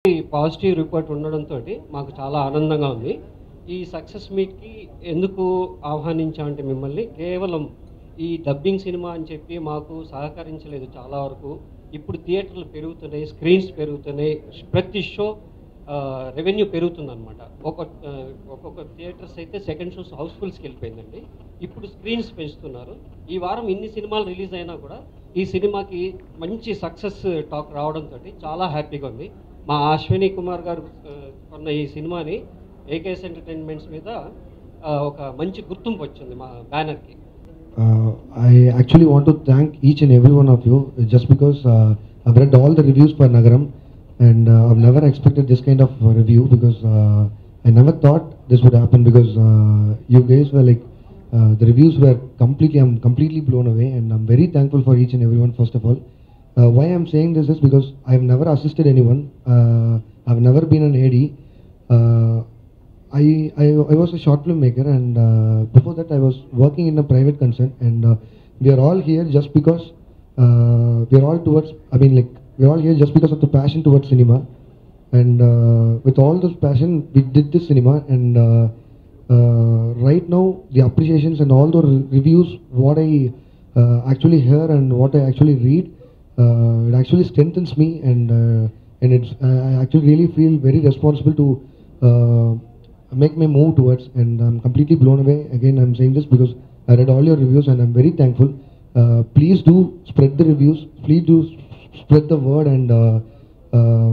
Positive report ఉండడంతో మాకు చాలా ఆనందంగా ఉంది ఈ సక్సెస్ మీట్కి ఎందుకు ఆహ్వానించామంటే మిమ్మల్ని కేవలం ఈ డబ్బింగ్ సినిమా అని చెప్పి మాకు సహకరించలేదు చాలా వరకు ఇప్పుడు థియేటర్లు పెరుగుతున్నాయి స్క్రీన్స్ పెరుగుతున్నాయి ప్రతి షో రెవెన్యూ పెరుగుతుందన్నమాట ఒక ఆ, ఒక్కొక్క థియేటర్స్ అయితే సెకండ్ షోస్ హౌస్ఫుల్స్కి వెళ్ళిపోయిందండి ఇప్పుడు స్క్రీన్స్ పెంచుతున్నారు ఈ వారం ఇన్ని సినిమాలు రిలీజ్ అయినా కూడా ఈ సినిమాకి మంచి సక్సెస్ టాక్ రావడంతో చాలా హ్యాపీగా ఉంది మా అశ్విని కుమార్ గారు ఆ, కొన్న ఈ సినిమాని ఏకేఎస్ ఎంటర్టైన్మెంట్స్ మీద ఆ, ఒక మంచి గుర్తింపు వచ్చింది మా బ్యానర్కి Uh, I actually want to thank each and every one of you uh, just because uh, I've read all the reviews for Nagaram and uh, I've never expected this kind of uh, review because uh, I never thought this would happen because uh, you guys were like uh, the reviews were completely I'm completely blown away and I'm very thankful for each and everyone first of all. Uh, why I'm saying this is because I've never assisted anyone. Uh, I've never been an AD. Uh, I, I I was a short film maker and uh, before that I was working in a private concern and uh, we are all here just because uh, we are all towards I mean like we are all here just because of the passion towards cinema and uh, with all this passion we did this cinema and uh, uh, right now the appreciations and all the re- reviews what I uh, actually hear and what I actually read uh, it actually strengthens me and uh, and it's I I actually really feel very responsible to uh, make my move towards and I'm completely blown away again I'm saying this because I read all your reviews and I'm very thankful uh, please do spread the reviews please do s- spread the word and uh, uh,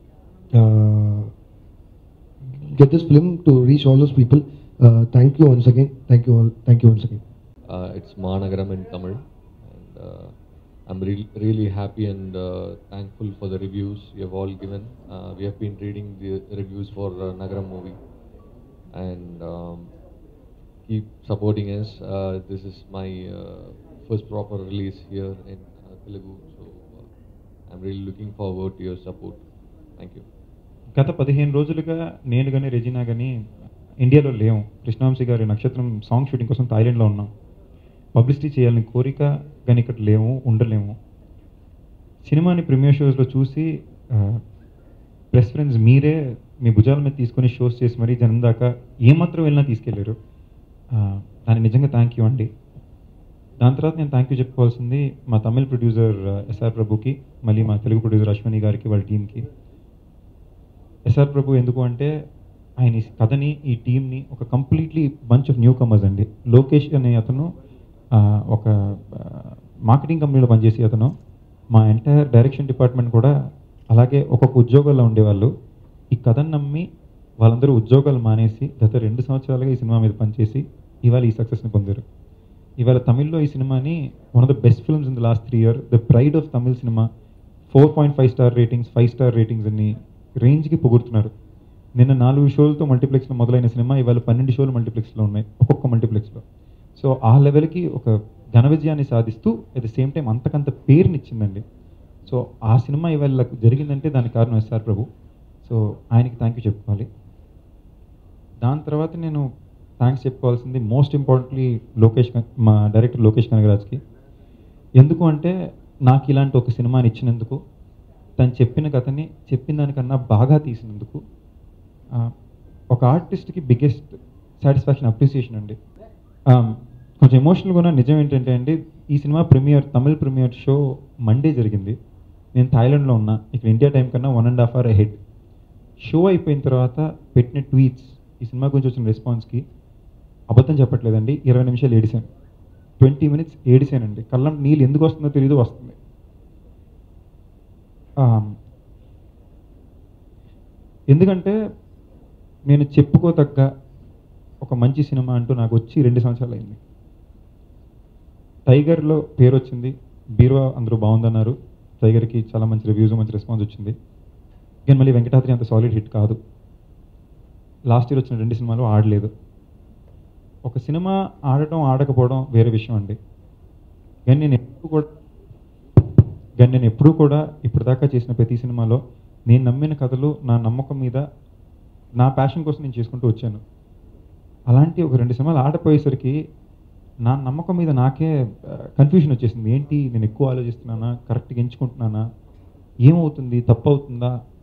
uh, get this film to reach all those people uh, thank you once again thank you all thank you once again Uh, it's Managaram in Tamil. And uh, I'm re- really happy and uh, thankful for the reviews you have all given. Uh, we have been reading the reviews for uh, Nagaram movie. And um, keep supporting us. Uh, this is my uh, first proper release here in uh, Telugu. So uh, I'm really looking forward to your support. Thank you. గత పదిహేను రోజులుగా నేను కానీ Regina కానీ ఇండియాలో లేము కృష్ణవంశీ గారి నక్షత్రం సాంగ్ షూటింగ్ కోసం థాయిలాండ్లో ఉన్నాం పబ్లిసిటీ చేయాలని కోరిక కానీ ఇక్కడ లేము ఉండలేము సినిమాని ప్రీమియర్ షోస్లో చూసి ప్రెస్ ఫ్రెండ్స్ మీరే మీ భుజాల మీద తీసుకొని షోస్ చేసి మరీ జనం దాకా ఏమాత్రం వెళ్ళినా తీసుకెళ్ళారు ఆ, దానికి నిజంగా థ్యాంక్ యూ అండి దాని తర్వాత నేను థ్యాంక్ యూ చెప్పుకోవాల్సింది మా తమిళ ప్రొడ్యూసర్ ఎస్ఆర్ ప్రభుకి మళ్ళీ మా తెలుగు ప్రొడ్యూసర్ అశ్వని గారికి వాళ్ళ టీంకి ఎస్ఆర్ ప్రభు ఎందుకు అంటే ఆయన ఈ కథని ఈ టీంని ఒక completely bunch of newcomers అండి లోకేష్ అనే అతను ఆ, ఒక మార్కెటింగ్ కంపెనీలో పనిచేసి అతను మా ఎంటైర్ డైరెక్షన్ డిపార్ట్మెంట్ కూడా అలాగే ఒక్కొక్క ఉద్యోగాల్లో ఉండేవాళ్ళు ఈ కథను నమ్మి వాళ్ళందరూ ఉద్యోగాలు మానేసి గత రెండు సంవత్సరాలుగా ఈ సినిమా మీద పనిచేసి ఇవాళ ఈ సక్సెస్ని పొందారు ఇవాళ తమిళ్లో ఈ సినిమాని one of the best films in the last three year the pride of Tamil cinema four point five star ratings five star ratings అన్ని రేంజ్కి పొగుడుతున్నారు నిన్న నాలుగు షోలతో మల్టీప్లెక్స్లో మొదలైన సినిమా ఇవాళ పన్నెండు షోలు మల్టీప్లెక్స్లో ఉన్నాయి ఒక్కొక్క మల్టీప్లెక్స్లో సో ఆ లెవెల్కి ఒక ఘన విజయాన్ని సాధిస్తూ అట్ ద సేమ్ టైం అంతకంత పేరునిచ్చిందండి సో ఆ సినిమా ఇవాళ ఇలా జరిగిందంటే దానికి కారణం ఎస్ఆర్ ప్రభు సో ఆయనకి థ్యాంక్ యూ చెప్పుకోవాలి దాని తర్వాత నేను థ్యాంక్స్ చెప్పుకోవాల్సింది మోస్ట్ ఇంపార్టెంట్లీ లోకేష్ కన- మా డైరెక్టర్ లోకేష్ కనగరాజ్కి ఎందుకు అంటే నాకు ఇలాంటి ఒక సినిమాని ఇచ్చినందుకు తను చెప్పిన కథని చెప్పిన దానికన్నా బాగా తీసినందుకు ఆ, ఒక ఆర్టిస్ట్కి బిగ్గెస్ట్ సాటిస్ఫాక్షన్ అప్రిసియేషన్ అండి ఆ, కొంచెం ఎమోషనల్గా ఉన్న నిజం ఏంటంటే అండి ఈ cinema premiere Tamil premiere show Monday జరిగింది నేను థాయిలాండ్లో ఉన్నా ఇక్కడ ఇండియా టైం కన్నా one and half hour head show అయిపోయిన తర్వాత పెట్టిన ట్వీట్స్ ఈ సినిమా గురించి వచ్చిన రెస్పాన్స్కి అబద్ధం చెప్పట్లేదండి ఇరవై నిమిషాలు ఏడిశాను ట్వంటీ మినిట్స్ ఏడిశానండి కళ్ళం నీళ్ళు ఎందుకు వస్తుందో తెలియదు వస్తుంది ఆ, ఎందుకంటే నేను చెప్పుకోతగ్గ ఒక మంచి సినిమా అంటూ నాకు వచ్చి రెండు సంవత్సరాలు అయింది టైగర్లో పేరు వచ్చింది బీరువా అందరూ బాగుందన్నారు టైగర్కి చాలా మంచి రివ్యూస్ మంచి రెస్పాన్స్ వచ్చింది కానీ మళ్ళీ వెంకటాద్రి అంత సాలిడ్ హిట్ కాదు లాస్ట్ ఇయర్ వచ్చిన రెండు సినిమాలు ఆడలేదు ఒక సినిమా ఆడటం ఆడకపోవడం వేరే విషయం అండి కానీ నేను ఎప్పుడు కూడా కానీ నేను ఎప్పుడూ కూడా ఇప్పటిదాకా చేసిన ప్రతి సినిమాలో నేను నమ్మిన కథలు నా నమ్మకం మీద నా ప్యాషన్ కోసం నేను చేసుకుంటూ వచ్చాను అలాంటి ఒక రెండు సినిమాలు ఆడపోయేసరికి నా నమ్మకం మీద నాకే కన్ఫ్యూజన్ వచ్చేసింది ఏంటి నేను ఎక్కువ ఆలోచిస్తున్నానా కరెక్ట్గా ఎంచుకుంటున్నానా ఏమవుతుంది తప్పు అవుతుందా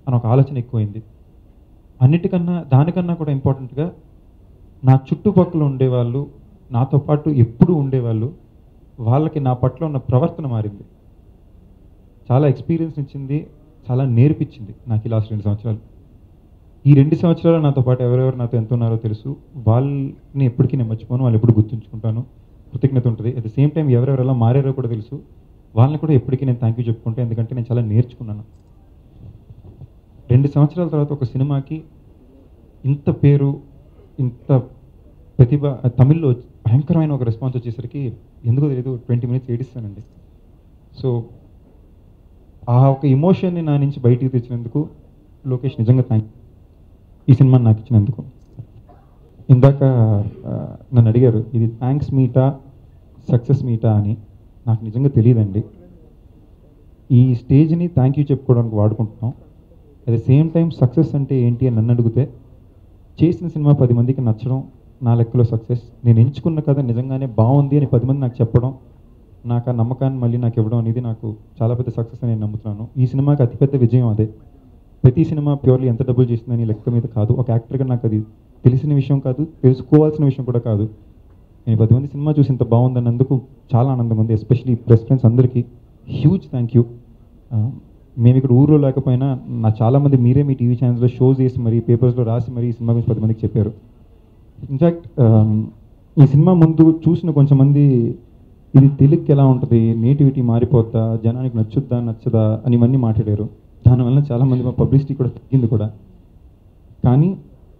అని ఒక ఆలోచన ఎక్కువైంది అన్నిటికన్నా దానికన్నా కూడా ఇంపార్టెంట్గా నా చుట్టుపక్కల ఉండేవాళ్ళు నాతో పాటు ఎప్పుడూ ఉండేవాళ్ళు వాళ్ళకి నా పట్ల ఉన్న ప్రవర్తన మారింది చాలా ఎక్స్పీరియన్స్ ఇచ్చింది చాలా నేర్పించింది నాకు ఈ లాస్ట్ రెండు సంవత్సరాలు ఈ రెండు సంవత్సరాలు నాతో పాటు ఎవరెవరు నాతో ఎంత ఉన్నారో తెలుసు వాళ్ళని ఎప్పటికీ నేను మర్చిపోను వాళ్ళు ఎప్పుడు గుర్తుంచుకుంటాను కృతజ్ఞత ఉంటుంది అట్ ద సేమ్ టైం ఎవరెవరు ఎలా మారారో కూడా తెలుసు వాళ్ళని కూడా ఎప్పటికీ నేను థ్యాంక్ యూ చెప్పుకుంటాను ఎందుకంటే నేను చాలా నేర్చుకున్నాను రెండు సంవత్సరాల తర్వాత ఒక సినిమాకి ఇంత పేరు ఇంత ప్రతిభ తమిళ్లో భయంకరమైన ఒక రెస్పాన్స్ వచ్చేసరికి ఎందుకో తెలియదు ట్వంటీ మినిట్స్ ఏడిస్తానండి సో ఆ ఒక ఇమోషన్ని నా నుంచి బయటికి తెచ్చినందుకు లోకేష్ నిజంగా థ్యాంక్ ఈ సినిమాని నాకు ఇచ్చినందుకు ఇందాక ఆ, నన్ను అడిగారు ఇది థ్యాంక్స్ మీటా సక్సెస్ మీటా అని నాకు నిజంగా తెలియదండి ఈ స్టేజ్ని థ్యాంక్ యూ చెప్పుకోవడానికి వాడుకుంటున్నాం at the same time success అంటే ఏంటి అని నన్ను అడిగితే చేసిన సినిమా పది మందికి నచ్చడం నా లెక్కలో సక్సెస్ నేను ఎంచుకున్న కథ నిజంగానే బాగుంది అని పది మంది నాకు చెప్పడం నాకు ఆ నమ్మకాన్ని మళ్ళీ నాకు ఇవ్వడం అనేది నాకు చాలా పెద్ద సక్సెస్ అని నేను నమ్ముతున్నాను ఈ సినిమాకి అతిపెద్ద విజయం అదే ప్రతి సినిమా ప్యూర్లీ ఎంత డబ్బులు చేసిందని లెక్క మీద కాదు ఒక యాక్టర్గా నాకు అది తెలిసిన విషయం కాదు తెలుసుకోవాల్సిన విషయం కూడా కాదు నేను పది మంది సినిమా చూసి ఇంత బాగుందన్నందుకు చాలా ఆనందంగా ఉంది ఎస్పెషలీ ప్రెస్ ఫ్రెండ్స్ అందరికీ హ్యూజ్ థ్యాంక్ యూ మేము ఇక్కడ ఊర్లో లేకపోయినా నా చాలామంది మీరే మీ టీవీ ఛానల్స్లో షోస్ చేసి మరి పేపర్స్లో రాసి మరి ఈ సినిమా గురించి పది మందికి చెప్పారు ఇన్ఫ్యాక్ట్ ఈ సినిమా ముందు చూసిన కొంచెం మంది ఇది తెలుగుకి ఎలా ఉంటుంది నేటివిటీ మారిపోద్దా జనానికి నచ్చుద్దా నచ్చదా అని ఇవన్నీ మాట్లాడారు దానివల్ల చాలామంది మా పబ్లిసిటీ కూడా తగ్గింది కూడా కానీ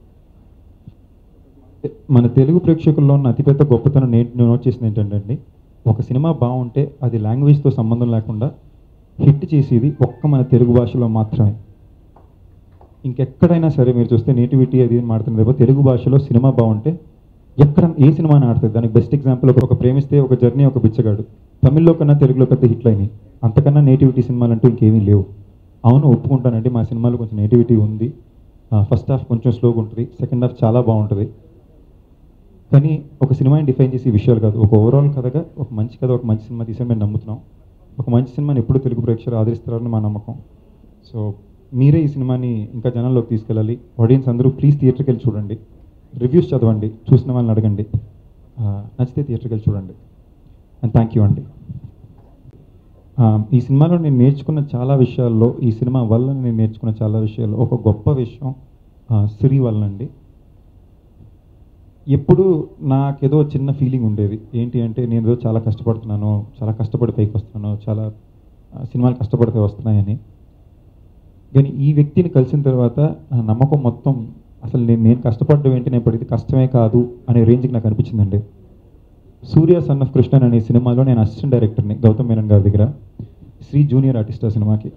మన తెలుగు ప్రేక్షకుల్లో ఉన్న అతిపెద్ద గొప్పతనం నేటి నేను నోట్ చేసింది ఏంటంటే అండి ఒక సినిమా బాగుంటే అది లాంగ్వేజ్తో సంబంధం లేకుండా హిట్ చేసేది ఒక్క మన తెలుగు భాషలో మాత్రమే ఇంకెక్కడైనా సరే మీరు చూస్తే నేటివిటీ అది మాడుతున్నది తప్ప తెలుగు భాషలో సినిమా బాగుంటే ఎక్కడ ఏ సినిమాని ఆడుతుంది దానికి బెస్ట్ ఎగ్జాంపుల్ ఒక ప్రేమిస్తే ఒక జర్నీ ఒక బిచ్చగాడు తమిళ్లో కన్నా తెలుగులో పెద్ద హిట్లు అయినాయి అంతకన్నా నేటివిటీ సినిమాలు అంటూ ఇంకేమీ లేవు అవును ఒప్పుకుంటానండి మా సినిమాలో కొంచెం నేటివిటీ ఉంది ఫస్ట్ హాఫ్ కొంచెం స్లోగా ఉంటుంది సెకండ్ హాఫ్ చాలా బాగుంటుంది కానీ ఒక సినిమాని డిఫైన్ చేసే విషయాలు కాదు ఒక ఓవరాల్ కథగా ఒక మంచి కథ ఒక మంచి సినిమా తీసే మేము నమ్ముతున్నాం ఒక మంచి సినిమాని ఎప్పుడు తెలుగు ప్రేక్షకులు ఆదరిస్తారని మా నమ్మకం సో మీరే ఈ సినిమాని ఇంకా జనాల్లోకి తీసుకెళ్ళాలి ఆడియన్స్ అందరూ ప్లీజ్ థియేటర్కి వెళ్ళి చూడండి రివ్యూస్ చదవండి చూసిన వాళ్ళని అడగండి ఆ, నచ్చితే థియేటర్కి వెళ్ళి చూడండి అండ్ థ్యాంక్ యూ అండి ఆ, ఈ సినిమాలో నేను నేర్చుకున్న చాలా విషయాల్లో ఈ సినిమా వల్ల నేను నేర్చుకున్న చాలా విషయాల్లో ఒక గొప్ప విషయం ఆ, సిరి వల్ల అండి ఎప్పుడు నాకేదో చిన్న ఫీలింగ్ ఉండేది ఏంటి అంటే నేను ఏదో చాలా కష్టపడుతున్నాను చాలా కష్టపడి పైకి వస్తున్నాను చాలా ఆ, సినిమాలు కష్టపడితే వస్తున్నాయని కానీ ఈ వ్యక్తిని కలిసిన తర్వాత నా నమ్మకం మొత్తం అసలు నేను నేను కష్టపడడం ఏంటి నేను పడితే కష్టమే కాదు అనే రేంజ్కి నాకు అనిపించిందండి సూర్య సన్ ఆఫ్ కృష్ణన్ అనే సినిమాలో నేను అసిస్టెంట్ డైరెక్టర్ని గౌతమ్ మేనన్ గారి దగ్గర శ్రీ జూనియర్ ఆర్టిస్ట్ ఆ సినిమాకి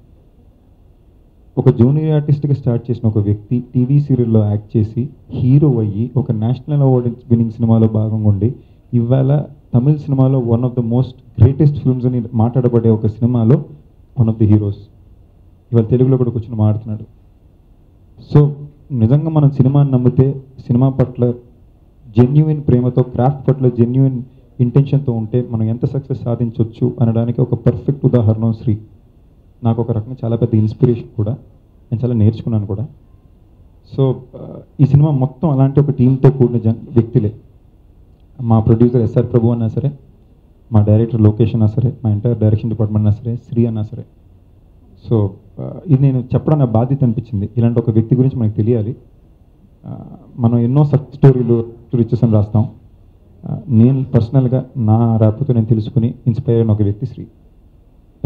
ఒక జూనియర్ ఆర్టిస్ట్గా స్టార్ట్ చేసిన ఒక వ్యక్తి టీవీ సీరియల్లో యాక్ట్ చేసి హీరో అయ్యి ఒక నేషనల్ అవార్డ్ విన్నింగ్ సినిమాలో భాగంగా ఉండి ఇవాళ తమిళ సినిమాలో one of the most greatest films అని మాట్లాడబడే ఒక సినిమాలో వన్ ఆఫ్ ది హీరోస్ ఇవాళ తెలుగులో కూడా కూర్చొని మాట్లాడుతున్నాడు సో నిజంగా మనం సినిమాని నమ్మితే సినిమా పట్ల జెన్యున్ ప్రేమతో క్రాఫ్ట్ పట్ల జెన్యున్ ఇంటెన్షన్తో ఉంటే మనం ఎంత సక్సెస్ సాధించవచ్చు అనడానికి ఒక పర్ఫెక్ట్ ఉదాహరణ శ్రీ నాకు ఒక రకంగా చాలా పెద్ద ఇన్స్పిరేషన్ కూడా నేను చాలా నేర్చుకున్నాను కూడా సో ఆ, ఈ సినిమా మొత్తం అలాంటి ఒక టీంతో కూడిన జన్ వ్యక్తులే మా ప్రొడ్యూసర్ ఎస్ఆర్ ప్రభు అన్నా సరే మా డైరెక్టర్ లోకేష్ అన్నా సరే మా ఎంటైర్ డైరెక్షన్ డిపార్ట్మెంట్ అన్నా సరే శ్రీ అన్నా సరే సో ఆ, ఇది నేను చెప్పడం నా బాధ్యత అనిపించింది ఇలాంటి ఒక వ్యక్తి గురించి మనకు తెలియాలి ఆ, మనం ఎన్నో సక్సెస్ స్టోరీలు రిచెస్ అని రాస్తాం ఆ, నేను పర్సనల్గా నా రాకపోతే నేను తెలుసుకుని ఇన్స్పైర్ అయిన ఒక వ్యక్తి శ్రీ